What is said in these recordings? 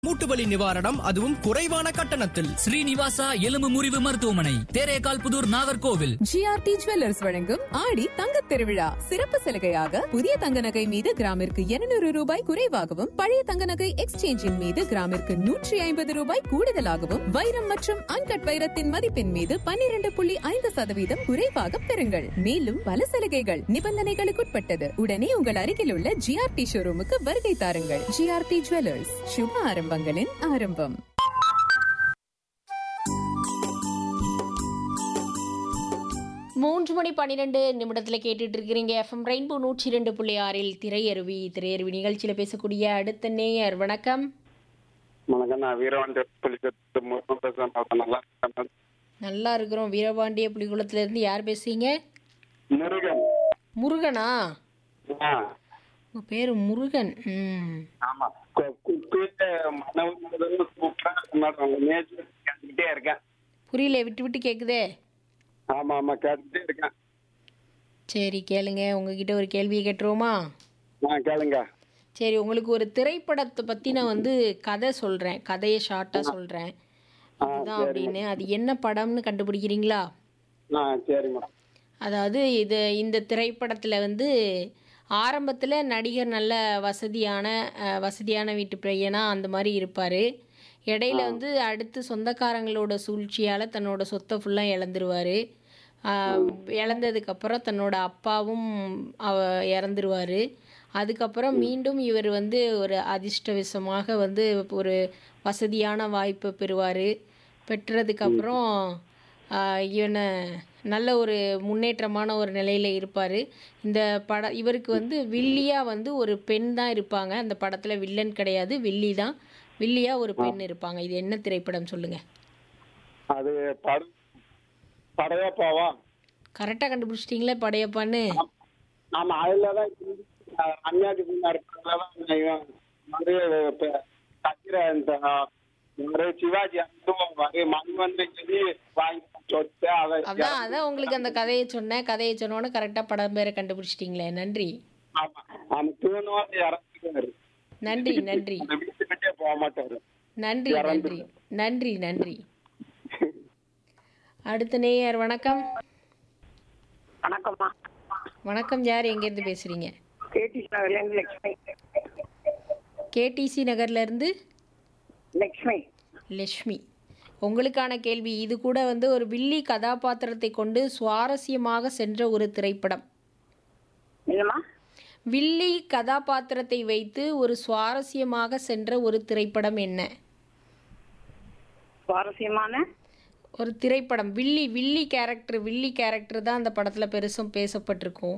மூட்டுவலி நிவாரணம் அதுவும் குறைவான கட்டணத்தில் ஸ்ரீனிவாசா எலும்பு முறிவு மருத்துவமனை தேரேகால் புதூர் நாகர்கோவில் ஜிஆர்டி ஜுவல்லர்ஸ் வழங்கும் ஆடி தங்கத் திருவிழா சிறப்பு சலுகையாக புதிய தங்க நகை மீது கிராமிற்கு 200 ரூபாய் குறைவாகவும் பழைய தங்க நகை எக்ஸ்சேஞ்சின் மீது கிராமிற்கு நூற்றி ஐம்பது ரூபாய் கூடுதலாகவும் வைரம் மற்றும் அன்கட் வைரத்தின் மதிப்பின் மீது 12.5% புள்ளி ஐந்து சதவீதம் குறைவாக பெறுங்கள் மேலும் பல சலுகைகள் நிபந்தனைகளுக்குட்பட்டது உடனே உங்கள் அருகில் உள்ள ஜிஆர்டி ஷோரூமுக்கு வருகை தாருங்கள் ஜிஆர்டி ஜுவல்லர்ஸ் சுப ஆரம்பங்களின் ஆரம்பம் மூன்று மணி பன்னிரெண்டு நிமிடத்தில் கேட்டுட்டு இருக்கிறீங்க எஃப்எம் ரெயின்போ நூற்றி ரெண்டு புள்ளி ஆறில் திரையருவி திரையருவி நிகழ்ச்சியில் பேசக்கூடிய அடுத்த நேயர் வணக்கம் வணக்கம் நான் வீரவாண்டி புலிகத்து முருகன் பேசுறேன் மேடம். நல்லா இருக்கேன் மேடம். நல்லா இருக்கிறோம் வீரபாண்டிய புலிகுளத்துல இருந்து யார் பேசுறீங்க முருகன் முருகனா ஆ, உங்க பேரு முருகன் ம் ஆமா கு- குக்கு மனவன் சூப்பரா இருக்கு மேடம் உங்க நேச்சு கேட்டுக்கிட்டே இருக்கேன் புரியல விட்டு விட்டு கேக்குதே ஆமா ஆமா கேட்டுக்கிட்டே இருக்கேன் சரி கேளுங்க உங்ககிட்ட ஒரு கேள்வியை கேட்டுருவோமா ஆ கேளுங்க சரி உங்களுக்கு ஒரு திரைப்படத்தை பற்றி நான் வந்து கதை சொல்கிறேன் கதையை ஷார்ட்டாக சொல்கிறேன் இதுதான் அப்படின்னு அது என்ன படம்னு கண்டுபிடிக்கிறீங்களா ஆ சரி மேடம் அதாவது இது இந்த திரைப்படத்தில் வந்து ஆரம்பத்தில் நடிகர் நல்ல வசதியான அஹ், வசதியான வீட்டு பையனா அந்த மாதிரி இருப்பார் இடையில வந்து அடுத்து சொந்தக்காரங்களோட சூழ்ச்சியால் தன்னோட சொத்தை ஃபுல்லாக இழந்துருவார் இழந்ததுக்கப்புறம் தன்னோட அப்பாவும் அவ இறந்துருவார் அதுக்கப்புறம் மீண்டும் இவர் வந்து ஒரு அதிர்ஷ்டவசமாக வந்து ஒரு வசதியான வாய்ப்பை பெறுவார் பெற்றதுக்கப்புறம் ஆஹ் இவனை நல்ல ஒரு முன்னேற்றமான ஒரு நிலையில் இருப்பார் இந்த பட இவருக்கு வந்து வில்லியாக வந்து ஒரு பெண் தான் இருப்பாங்க அந்த படத்தில் வில்லன் கிடையாது வில்லி தான் வில்லியாக ஒரு பெண் இருப்பாங்க இது என்ன திரைப்படம் சொல்லுங்கள் அது படம் படையப்பாவா கரெக்டாக கண்டுபிடிச்சிட்டிங்களே படையப்பான்னு ஆமா அதுலதான் ரம்யா கிருஷ்ணா இருப்பாங்கதான் இவன் வந்து இப்ப கத்திர இந்த ஒரு சிவாஜி அதுவும் வகை மண் வந்து சொல்லி வாங்கி சொத்து அதை அதான் அதான் உங்களுக்கு அந்த கதையை சொன்னேன் கதையை சொன்னோன்னே கரெக்டாக படம் பேரை கண்டுபிடிச்சிட்டிங்களே நன்றி ஆமா அந்த தூணோட இறந்துருவாரு நன்றி நன்றி அந்த வீட்டுக்கிட்டே போக மாட்டாரு நன்றி நன்றி நன்றி நன்றி அடுத்த நேயர் வணக்கம் வணக்கம்மா வணக்கம் யார் எங்கேருந்து பேசுகிறீங்க கேடி நகர்லேருந்து லக்ஷ்மி கேடிசி நகர்லேருந்து லக்ஷ்மி லக்ஷ்மி உங்களுக்கான கேள்வி இது கூட வந்து ஒரு வில்லி கதாபாத்திரத்தை கொண்டு சுவாரஸ்யமாக சென்ற ஒரு திரைப்படம் என்னம்மா வில்லி கதாபாத்திரத்தை வைத்து ஒரு சுவாரஸ்யமாக சென்ற ஒரு திரைப்படம் என்ன சுவாரஸ்யமான ஒரு திரைப்படம் வில்லி வில்லி கேரக்டர் வில்லி கேரக்டர் தான் அந்த படத்தில் பெருசும் பேசப்பட்டிருக்கும்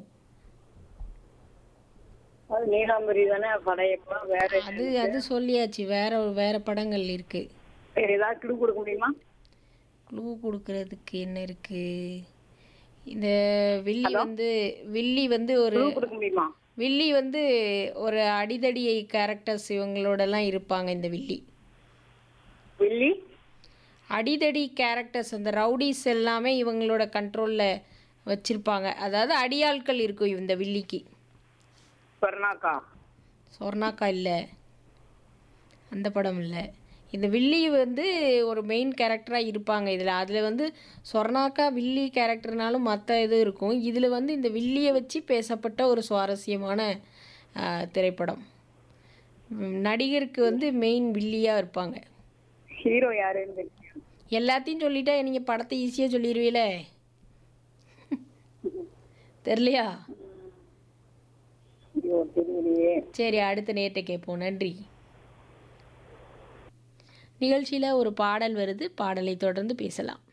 அது நீலாம்பரி தானே படையப்பா வேற அது அது சொல்லியாச்சு வேற வேற படங்கள் இருக்கு வேற ஏதாவது கிளு கொடுக்க முடியுமா க்ளூ கொடுக்கறதுக்கு என்ன இருக்கு இந்த வில்லி வந்து வில்லி வந்து ஒரு கிளு கொடுக்க முடியுமா வில்லி வந்து ஒரு அடிதடி கேரக்டர்ஸ் இவங்களோடலாம் இருப்பாங்க இந்த வில்லி வில்லி அடிதடி கேரக்டர்ஸ் அந்த ரவுடிஸ் எல்லாமே இவங்களோட கண்ட்ரோலில் வச்சுருப்பாங்க அதாவது அடியாட்கள் இருக்கும் இந்த வில்லிக்கு சொர்ணாக்கா சொர்ணாக்கா இல்லை அந்த படம் இல்லை இந்த வில்லி வந்து ஒரு மெயின் கேரக்டராக இருப்பாங்க இதில் அதில் வந்து சொர்ணாக்கா வில்லி கேரக்டர்னாலும் மற்ற இது இருக்கும் இதில் வந்து இந்த வில்லியை வச்சு பேசப்பட்ட ஒரு சுவாரஸ்யமான ஆ, திரைப்படம் ம், நடிகருக்கு வந்து மெயின் வில்லியாக இருப்பாங்க ஹீரோ யாருன்னு தெரியும். எல்லாத்தையும் சொல்லிட்டா நீங்கள் படத்தை ஈஸியாக சொல்லிடுவீல தெரியலையா ஐயோ தெரியலையே சரி அடுத்த நேரத்தை கேட்போம் நன்றி நிகழ்ச்சியில் ஒரு பாடல் வருது பாடலை தொடர்ந்து பேசலாம்